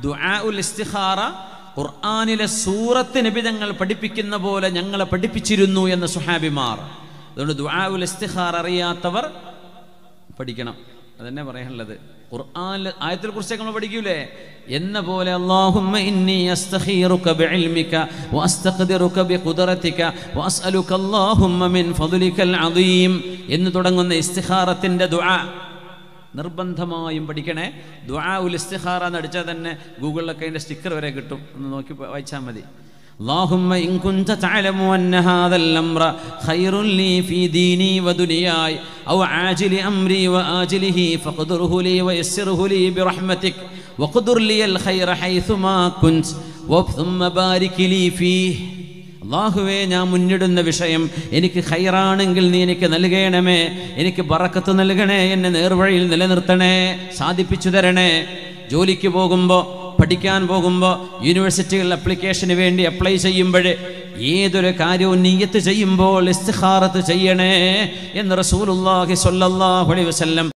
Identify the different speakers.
Speaker 1: ദുആ ഉൽ ഇസ്തിഖാറ ഖുർആനിലെ സൂറത്ത് നിബിതങ്ങൾ പഠിപ്പിക്കുന്ന പോലെ ഞങ്ങളെ പഠിപ്പിച്ചിരുന്നു എന്ന് സുഹാബിമാർ അതുകൊണ്ട് ദുആ ഉൽ ഇസ്തിഖാർ അറിയാത്തവർ പഠിക്കണം അതന്നെ പറയാനുള്ളത് ഖുർആനിൽ ആയത്തിൽ കുറിച്ചൊക്കെ നമ്മൾ പഠിക്കൂലേ എന്ന പോലെ അല്ലാഹുമ്മ ഇന്നി അസ്തഖീറുക ബിഇൽമിക വഅസ്തഖ്ദിറുക ബിഖുദ്റതിക വഅസ്അലുക അല്ലാഹുമ്മ മിൻ ഫദ്ലികൽ അദീം എന്ന് തുടങ്ങുന്ന ഇസ്തിഖാറത്തിന്റെ ദുആ നിർബന്ധമായും പഠിക്കണേ ദുആ ഉൽ ഇസ്തിഖാറ എന്ന് അടിച്ചാൽ തന്നെ ഗൂഗിളിലൊക്കെ അതിൻ്റെ സ്റ്റിക്കർ വരെ കിട്ടും ഒന്ന് നോക്കി വായിച്ചാൽ മതി اللهم إن كنت تعلم أن هذا الأمر خير لي في ديني ودنياي أو عاجل أمري وآجله فقدره لي ويسره لي برحمتك وقدر لي الخير حيثما كنت ثم بارك لي فيه അള്ളാഹുവേ ഞാൻ മുന്നിടുന്ന വിഷയം എനിക്ക് ഹൈറാണെങ്കിൽ നീ എനിക്ക് നൽകണമേ എനിക്ക് ബറക്കത്ത് നൽകണേ എന്നെ നേർവഴിയിൽ നിലനിർത്തണേ സാധിപ്പിച്ചു തരണേ ജോലിക്ക് പോകുമ്പോൾ പഠിക്കാൻ പോകുമ്പോൾ യൂണിവേഴ്സിറ്റികളിൽ അപ്ലിക്കേഷന് വേണ്ടി അപ്ലൈ ചെയ്യുമ്പോൾ ഏതൊരു കാര്യവും നീയത്ത് ചെയ്യുമ്പോൾ ഇസ്തിഖാറത്ത് ചെയ്യണേ എന്ന് റസൂലുള്ളാഹി സ്വല്ലല്ലാഹു അലൈഹി വസല്ലം